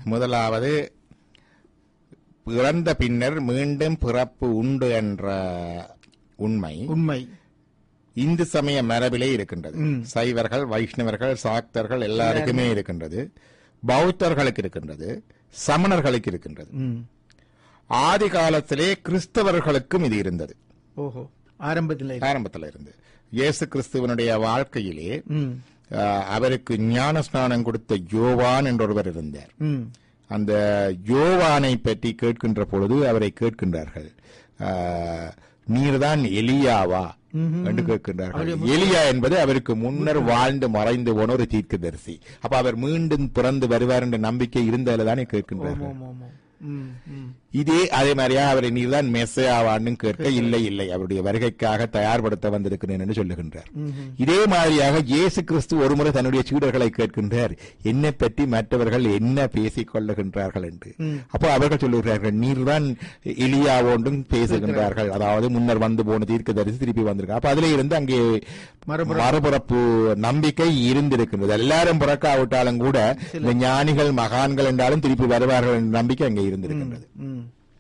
முதலாவது இறந்த பின்னர் மீண்டும் பிறப்பு உண்டு என்ற உண்மை உண்மை இந்து சமய மரபிலே இருக்கின்றது ம். சைவர்கள் வைஷ்ணவர்கள் சாக்தர்கள் எல்லாருக்குமே இருக்கின்றது பௌத்தர்களுக்கு இருக்கின்றது சமணர்களுக்கு இருக்கின்றது ம். ஆதி காலத்திலே கிறிஸ்தவர்களுக்கும் இது இருந்தது ஓஹோ ஆரம்பத்தில் இருக்கு. ஆரம்பத்தில் இருந்து இயேசு கிறிஸ்துவனுடைய வாழ்க்கையிலே ம். ஆஹ், அவருக்கு ஞான ஸ்நானம் கொடுத்த யோவான் என்ற ஒருவர் இருந்தார் ம். அந்த யோவானை பற்றி கேட்கின்ற பொழுது அவரை கேட்கின்றார்கள் ஆஹ், நீர்தான் எலியாவா என்று கேட்கின்றார்கள் எலியா என்பது அவருக்கு முன்னர் வாழ்ந்து மறைந்து போன ஒரு தீர்க்கதரிசி அப்ப அவர் மீண்டும் பிறந்து வருவார் என்ற நம்பிக்கை இருந்ததில் தானே கேட்கின்றார்கள் ஆமாம், ஆமாம். ம், ம். இதே அதே மாதிரியா அவரை நீர்தான் மெஸ்ஸாவான்னு கேட்க இல்லை இல்லை அவருடைய வருகைக்காக தயார்படுத்த வந்திருக்கிறேன் என்று சொல்லுகின்றார் இதே மாதிரியாக இயேசு கிறிஸ்து ஒருமுறை தன்னுடைய சீடர்களை கேட்கின்றார் என்னை பற்றி மற்றவர்கள் என்ன பேசிக் கொள்ளுகின்றார்கள் என்று அப்போ அவர்கள் சொல்லுகிறார்கள் நீர்தான் எலியாவோண்டும் பேசுகின்றார்கள் அதாவது முன்னர் வந்து போன தீர்க்கதரிசி திருப்பி வந்திருக்கார் அப்ப அதிலே இருந்து அங்கே மறுபுறம். மறுபுறப்பு நம்பிக்கை இருந்திருக்கின்றது எல்லாரும் பிறக்காவிட்டாலும் கூட இந்த ஞானிகள் மகான்கள் என்றாலும் திருப்பி வருவார்கள் என்ற நம்பிக்கை அங்கே இருந்திருக்கின்றது ம்.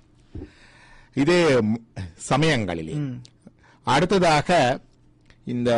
இது ம், சமயங்களிலே அடுத்ததாக இந்த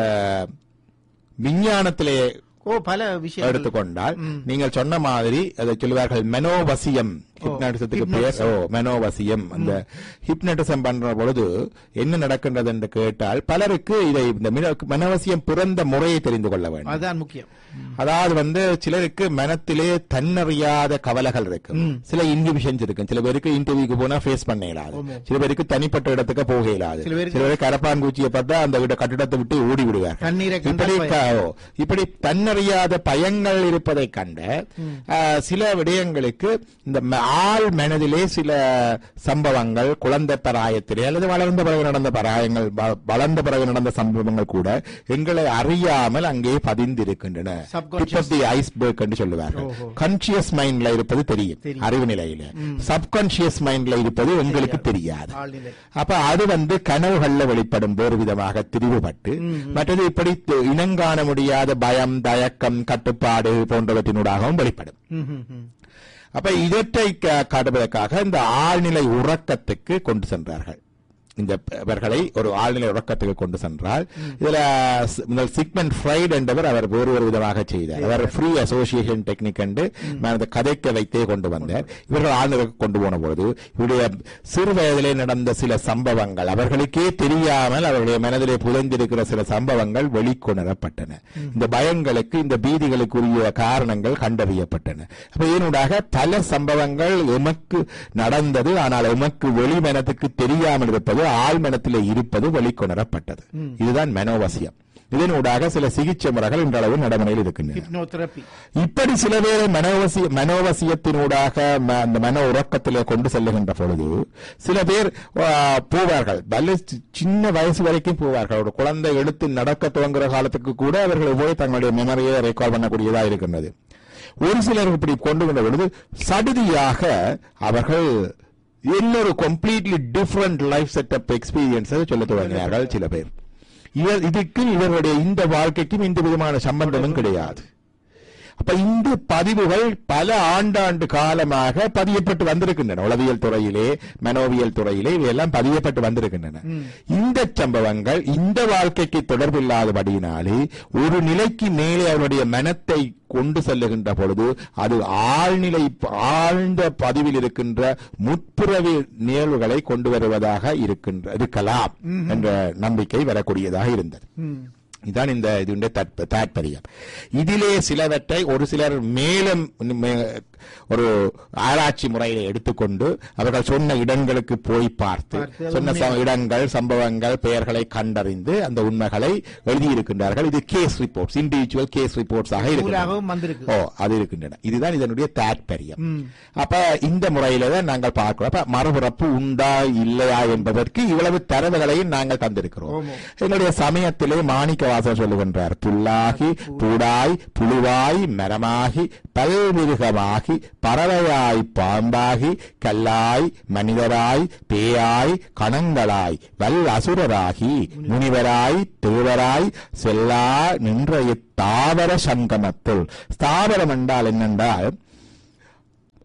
விஞ்ஞானத்திலே ஓ பல விஷயம் எடுத்துக்கொண்டால் நீங்கள் சொன்ன மாதிரி அதை சொல்லுவார்கள் மெனோவசியம் ஹிப்னாட்டிசத்துக்கு பேர் ஓ மெனோவசியம் அந்த ஹிப்னட்டிசம் பண்ற பொழுது என்ன நடக்கின்றது என்று கேட்டால் பலருக்கு இதை இந்த மினோ- மெனோவசியம் பிறந்த முறையை தெரிந்து கொள்ள வேண்டும் அதுதான் முக்கியம் அதாவது வந்து சிலருக்கு மனத்திலே தன்னறியாத கவலைகள் இருக்கும் சில இன்ஹிபிஷன்ஸ் இருக்கும் சில பேருக்கு இன்டர்வியூக்கு போனா ஃபேஸ் பண்ண இயலாது சில பேருக்கு தனிப்பட்ட இடத்துக்கு போக இயலாது சில பேருக்கு- சில பேருக்கு கரப்பான் பூச்சியை பார்த்தா அந்த வீட கட்டிடத்தை விட்டு ஓடி விடுவார் கண்ணீரை கண்டால் இப்படி பயம். க- ஓ, இப்படி தன்னறியாத பயங்கள் இருப்பதை கண்ட ஆ, சில விடயங்களுக்கு இந்த ம- ஆள் மனதிலே சில சம்பவங்கள் குழந்தை பராயத்திலே அல்லது வளர்ந்த பிறகு நடந்த பராயங்கள் வ- வளர்ந்த பிறகு நடந்த சம்பவங்கள் கூட எங்களை அறியாமல் அங்கே பதிந்திருக்கின்றன Subconscious. ஐஸ்பர்க் என்று சொல்லுவார்கள் கான்சியஸ் மைண்ட்ல இருப்பது தெரியும் தெரியும். அறிவு நிலையில சப்கான்சியஸ் மைண்ட்ல இருப்பது எங்களுக்கு தெரியாது ஆழ்நிலை அப்ப அது வந்து கனவுகள்ல வெளிப்படும் வேறு விதமாக திரிவுபட்டு மற்றது இப்படி து- இனங்காண முடியாத பயம் தயக்கம் கட்டுப்பாடு போன்றவற்றினூடாகவும் வெளிப்படும் ம், ம், ம். அப்ப இதற்றை க- காட்டுவதற்காக இந்த ஆழ்நிலை உறக்கத்துக்கு கொண்டு சென்றார்கள் இந்த இவர்களை ஒரு ஆழ்நிலை உறக்கத்துக்கு கொண்டு சென்றால் இதுல ஸ்- முதல் சிக்மெண்ட் ஃப்ரைட் என்பவர் அவர் வேறு ஒரு விதமாக செய்தார் அவர் ஃப்ரீ அசோசியேஷன் டெக்னிக் என்று நான் அந்த கதைக்க வைத்தே கொண்டு வந்தார் இவர்கள் ஆழ்நிலை கொண்டு போன பொழுது இவருடைய சிறு வயதிலே நடந்த சில சம்பவங்கள் அவர்களுக்கே தெரியாமல் அவருடைய மனதிலே புதைந்திருக்கிற சில சம்பவங்கள் வெளிக்கொணரப்பட்டன இந்த பயங்களுக்கு இந்த பீதிகளுக்குரிய காரணங்கள் கண்டறியப்பட்டன அப்ப இதனூடாக பல சம்பவங்கள் எமக்கு நடந்தது ஆனால் எமக்கு வெளிமனத்துக்கு தெரியாமல் இருப்பது ஆழ்மனத்திலே இருப்பது வெளிக்கொணரப்பட்டது இதுதான் மனோவசியம் இதனூடாக சில சிகிச்சை முறைகள் இன்றளவு நடைமுறையில் இருக்கின்றன ஹிப்னோதெரப்பி இப்படி சில பேரை மனோவசிய மனோவசியத்தினூடாக ம- அந்த மன உறக்கத்திலே கொண்டு செல்லுகின்ற பொழுது சில பேர் ஆ, போவார்கள் பல சி- சின்ன வயசு வரைக்கும் போவார்கள் ஒரு குழந்தை எடுத்து நடக்க துவங்குற காலத்துக்கு கூட அவர்கள் போய் தங்களுடைய மெமரியை ரெக்கார்ட் பண்ணக்கூடியதா இருக்கின்றது ஒரு சிலர் இப்படி கொண்டு வந்த பொழுது சடுதியாக அவர்கள் இன்னொரு கம்ப்ளீட்லி டிஃபரண்ட் லைஃப் செட்டப் எக்ஸ்பீரியன்ஸை சொல்ல தொடங்கினார்கள் சில பேர் இவர் இதுக்கு இவர்களுடைய இந்த வாழ்க்கைக்கும் எந்த விதமான சம்பந்தமும் கிடையாது அப்ப இந்த பதிவுகள் பல ஆண்டாண்டு காலமாக பதியப்பட்டு வந்திருக்கின்றன உளவியல் துறையிலே மனோவியல் துறையிலே இவையெல்லாம் பதியப்பட்டு வந்திருக்கின்றன இந்த சம்பவங்கள் இந்த வாழ்க்கைக்கு தொடர்பில்லாதபடியினாலே ஒரு நிலைக்கு மேலே அவருடைய மனத்தை கொண்டு செல்லுகின்ற பொழுது அது ஆழ்நிலை ஆழ்ந்த பதிவில் இருக்கின்ற முற்புறவி நிகழ்வுகளை கொண்டு வருவதாக இருக்கின்ற இருக்கலாம் என்ற நம்பிக்கை வரக்கூடியதாக இருந்தது ம். இதான் இந்த இதுடைய தற்ப- தாற்பயம் இதிலே சிலவற்றை ஒரு சிலர் மேலும் மே- ஒரு ஆராய்ச்சி முறையில எடுத்துக்கொண்டு அவர்கள் சொன்ன இடங்களுக்கு போய் பார்த்து பார்த்து அது சொன்ன ச- இடங்கள் சம்பவங்கள் பெயர்களை கண்டறிந்து அந்த உண்மைகளை எழுதியிருக்கின்றார்கள் இது case reports individual case reports ஆக இருக்கின்றன நூலாகவும் வந்திருக்கு ஓ அது இருக்கின்றன இதுதான் இதனுடைய தாற்பயம் அப்ப இந்த முறையில தான் நாங்கள் பார்க்கிறோம் அப்ப மறுபிறப்பு உண்டா இல்லையா என்பதற்கு இவ்வளவு தரவுகளையும் நாங்கள் தந்திருக்கிறோம் ஆமாம். எங்களுடைய சமயத்திலே மாணிக்கவாசர் சொல்லுகின்றார் புல்லாகி பூடாய் புழுவாய் மரமாகி பல்மிருகமாகி பறவையாய் பாம்பாகி கல்லாய் மனிதராய் பேயாய் கணங்களாய் வல் அசுரராகி முனிவராய் தேவராய் செல்லா நின்ற இத்தாவர சங்கமத்துள் ஸ்தாவரம் என்றால் என்னென்றால்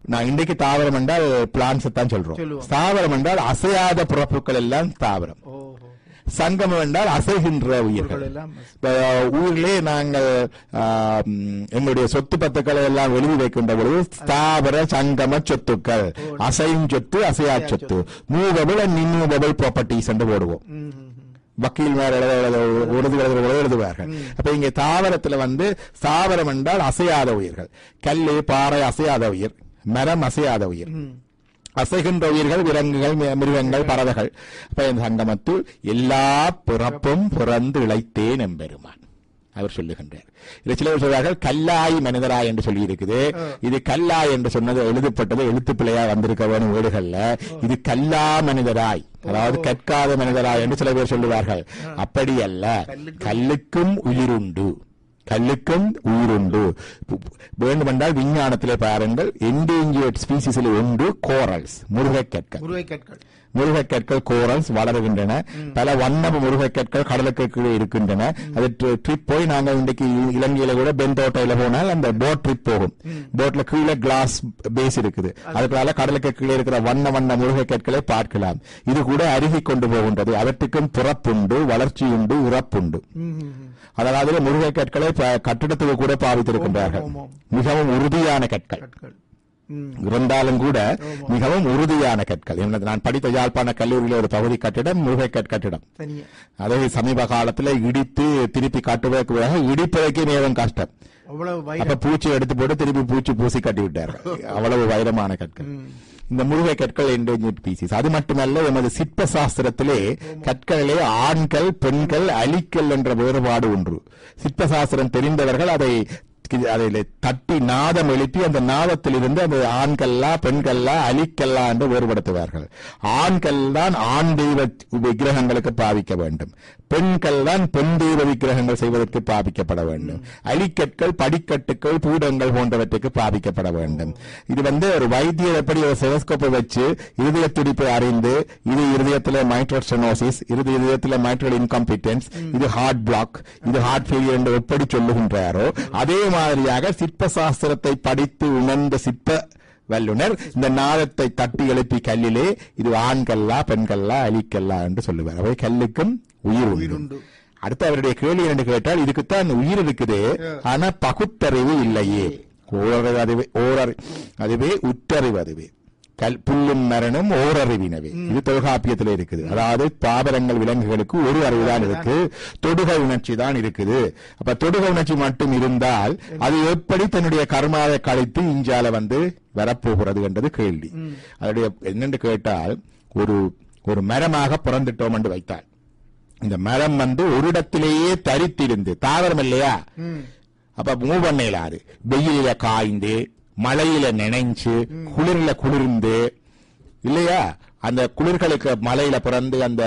நான் இன்றைக்கு தாவரம் என்றால் பிளான்ஸ் தான் சொல்றோம் சொல்லுவோம். ஸ்தாவரம் என்றால் அசையாத பிறப்புகள் எல்லாம் தாவரம் ஓஹோ சங்கமம் என்றால் அசைகின்ற உயிர்கள் பொருட்கள் எல்லாம் இப்ப, ஊரிலே நாங்கள் ஆம், எங்களுடைய சொத்து பத்துக்களை எல்லாம் எழுதி வைக்கின்ற பொழுது ஸ்தாவர சங்கம சொத்துக்கள் அசையும் சொத்து அசையா சொத்து மூவபிள் அண்ட் இன்மூவபிள் ப்ராப்பர்ட்டிஸ் என்று போடுவோம் ம், ம், ம். வக்கீல் மேல எழுத எழுத உறுதி எழுத எழுதுவார்கள் அப்ப இங்க தாவரத்துல வந்து ஸ்தாவரம் என்றால் அசையாத உயிர்கள் கல்லு பாறை அசையாத உயிர் மரம் அசையாத உயிர் ம். அசைகின்ற உயிர்கள் விலங்குகள் மி- மிருகங்கள் பறவைகள் அப்ப இந்த சங்கமத்தில் எல்லா பிறப்பும் பிறந்து இழைத்தேன் எம்பெருமான் அவர் சொல்லுகின்றார் இதை சிலர் சொல்றார்கள் கல்லாய் மனிதராய் என்று சொல்லி இருக்குது இது கல்லாய் என்று சொன்னது எழுதப்பட்டது எழுத்து பிழையா வந்திருக்க வேணும் வீடுகள்ல இது கல்லா மனிதராய் அதாவது கற்காத மனிதராய் என்று சில பேர் சொல்லுவார்கள் அப்படி அல்ல கல்லுக்கும் உயிருண்டு கல்லுக்கும் உயிருண்டு வேண்டுமென்றால் விஞ்ஞானத்திலே பாருங்கள் என்டேஞ்சியர்ட் ஸ்பீசிஸில் ஒன்று கோரல்ஸ் முருகைக்கற்கள் முருகைக்கற்கள் முருகைக்கற்கள் கோரல்ஸ் வளருகின்றன பல வண்ண முருகைக்கற்கள் கடலுக்கு கீழே இருக்கின்றன அது ட்ரிப் போய் நாங்க இன்றைக்கு இலங்கையில கூட பெந்தோட்டையில போனால் அந்த போட் ட்ரிப் போகும் போட்ல கீழே கிளாஸ் பேஸ் இருக்குது அதுக்குள்ள கடலுக்கு கீழே இருக்கிற வண்ண வண்ண முருகைக்கற்களை பார்க்கலாம் இது கூட அருகி கொண்டு போகின்றது அவற்றுக்கும் பிறப்புண்டு வளர்ச்சியுண்டு இறப்புண்டு ம், ம், ம். அதாவது முருகை கற்களை ப- கட்டிடத்துக்கு கூட பாவித்திருக்கின்றார்கள் ஆமாம், ஆமாம். மிகவும் உறுதியான கற்கள் கற்கள் ம். இருந்தாலும் கூட மிகவும் உறுதியான கற்கள் எனது நான் படித்த யாழ்ப்பாண கல்லூரியில் ஒரு பகுதி கட்டிடம் முருகை கட்டிடம் தனியா அதை சமீப காலத்துல இடித்து திருப்பி கட்டுவதற்கு பதிலாக இடிப்பதற்கே மிகவும் கஷ்டம் அவ்வளவு அப்ப வைரம் பூச்சி எடுத்து போட்டு திருப்பி பூச்சி பூசி கட்டி விட்டார்கள் அவ்வளவு வைரமான கற்கள் ம். இந்த முருகை கற்கள் என்டேஞ்சர்ட் பீசிஸ் அது மட்டுமல்ல எமது சிற்ப சாஸ்திரத்திலே கற்களிலே ஆண்கள் பெண்கள் அலிக்கல் என்ற வேறுபாடு ஒன்று சிற்ப சாஸ்திரம் தெரிந்தவர்கள் அதை அதில் தட்டி நாதம் எழுப்பி அந்த நாதத்திலிருந்து அந்த ஆண்கல்லா பெண்கல்லா அலிக்கல்லா என்று வேறுபடுத்துவார்கள் ஆண்கள் தான் ஆண் தெய்வ விக்கிரகங்களுக்கு பாவிக்க வேண்டும் பெண்கள் தான் பெண் தெய்வ விக்கிரகங்கள் செய்வதற்கு பாவிக்கப்பட வேண்டும் அலிக்கற்கள் படிக்கட்டுக்கள் பீடங்கள் போன்றவற்றுக்கு பாவிக்கப்பட வேண்டும் இது வந்து ஒரு வைத்தியர் எப்படி ஒரு செலஸ்கோப்பை வச்சு இருதய துடிப்பை அறிந்து இது இருதயத்தில் மைட்ரோஸ்டனோசிஸ் இது இருதயத்தில் மைட்ரல் இன்காம்பிட்டன்ஸ் இது ஹார்ட் பிளாக் இது ஹார்ட் ஃபெயிலியர் என்று எப்படி சொல்லுகின்றாரோ அதே மாதிரியாக சிற்ப சாஸ்திரத்தை படித்து உணர்ந்த சிற்ப வல்லுனர் இந்த நாதத்தை தட்டி எழுப்பி கல்லிலே இது ஆண்கல்லா பெண்கல்லா அலிக்கல்லா என்று சொல்லுவார் அவை கல்லுக்கும் உயிர் உண்டு உயிருண்டு. அடுத்து அவருடைய கேள்வி என்று கேட்டால் இதுக்குத்தான் உயிர் இருக்குது ஆனா பகுத்தறிவு இல்லையே ஓரறிவு அதுவே ஓரறி அதுவே உற்றறிவு அதுவே கல் புல்லும் மரணும் ஓரறிவினவே இது தொல்காப்பியத்தில் இருக்குது அதாவது தாவரங்கள் விலங்குகளுக்கு ஒரு அறிவுதான் இருக்கு தொடுக உணர்ச்சி தான் இருக்குது அப்ப தொடுக உணர்ச்சி மட்டும் இருந்தால் அது எப்படி தன்னுடைய கர்மாவை கழித்து இஞ்சால வந்து வரப்போகிறது என்றது கேள்வி அதனுடைய என்னென்று கேட்டால் ஒரு ஒரு மரமாக பிறந்துட்டோம் என்று வைத்தால் இந்த மரம் வந்து ஒரு இடத்திலேயே தரித்திருந்து தாவரம் இல்லையா ம். அப்ப மூவ் பண்ண இயலாது வெயிலில காய்ந்து மழையில நினைஞ்சு குளிர்ல குளிர்ந்து இல்லையா அந்த குளிர்களுக்கு மலையில பிறந்து அந்த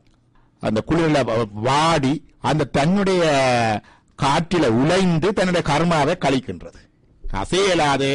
அந்த குளிர்ல வ- வாடி அந்த தன்னுடைய காற்றில உழைந்து தன்னுடைய கர்மாவை கழிக்கின்றது அசையலாது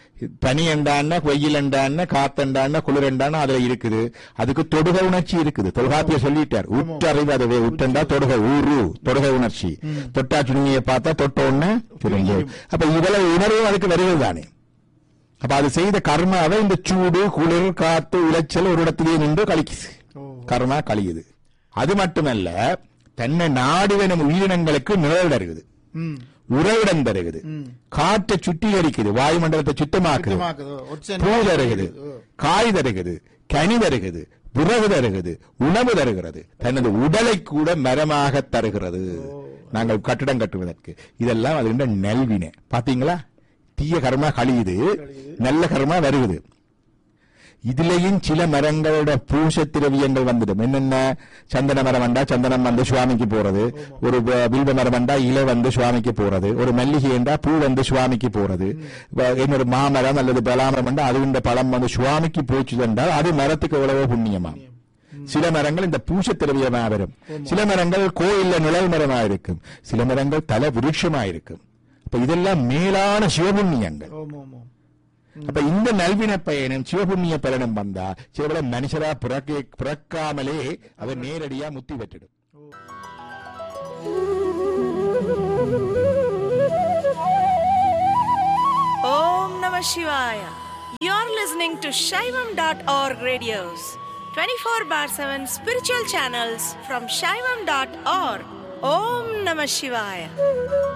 பனி என்றான வெயில் என்றான காத்தண்டான குளிர் என்றான அதுல இருக்குது அதுக்கு தொடுக உணர்ச்சி இருக்குது தொல்காப்பிய சொல்லிட்டார் உற்றறிவு அதுவே உற்றண்டா தொடுக ஊரு தொடுக உணர்ச்சி தொட்டா சுருங்கிய பார்த்தா தொட்ட உடனே சுருங்கி அப்ப இவ்வளவு உணர்வு அதுக்கு வருவது தானே அப்ப அது செய்த கர்மாவை இந்த சூடு குளிர் காத்து உளைச்சல் ஒரு இடத்திலேயே நின்று கழிக்குது ஓ. கர்மா கழியுது அது மட்டுமல்ல தன்னை நாடுவெனும் உயிரினங்களுக்கு நிழல் தருகுது ம். உறைவிடம் தருகுது ம். காற்றை சுத்திகரிக்குது வாயுமண்டலத்தை சுத்தமாக்குது சுத்தமாக்குதோ? ஒட்சன் பூ தருகுது ஓ. காய் தருகுது கனி தருகுது விறகு தருகிறது உணவு தருகிறது தனது உடலை கூட மரமாக தருகிறது நாங்கள் கட்டிடம் கட்டுவதற்கு இதெல்லாம் அது நல்வினை பாத்தீங்களா தீய கர்மா கழியுது நல்ல கர்மா வருகுது இதுலயும் சில மரங்களோட பூச திரவியங்கள் வந்துடும் என்னென்ன சந்தன மரம் வந்தா சந்தனம் வந்து சுவாமிக்கு போறது ஒரு வ- வில்வ மரம் வந்தா இலை வந்து சுவாமிக்கு போறது ஒரு மல்லிகை என்றா பூ வந்து சுவாமிக்கு போறது வ- இன்னொரு மாமரம் அல்லது பலாமரம் வந்தா அது இந்த பழம் வந்து சுவாமிக்கு போச்சு என்றால் அது மரத்துக்கு எவ்வளவோ புண்ணியமா சில மரங்கள் இந்த பூச திரவியமா வரும் சில மரங்கள் கோயில்ல நிழல் மரமா இருக்கும் சில மரங்கள் தல விருட்சமா இருக்கும் அப்ப இதெல்லாம் மேலான சிவபுண்ணியங்கள் ஓம் ஓம் ஓம் அப்ப இந்த நல்வின பயனும் சிவபுண்ணிய பலனும் வந்தா சிவபல மனுஷரா பிறக்க பிறக்காமலே அவர் நேரடியா முத்தி பெற்றிடும் Om Namah Shivaya. You're listening to Shaivam.org radios, 24 bar 7 spiritual channels from Shaivam.org. Om Namah Shivaya.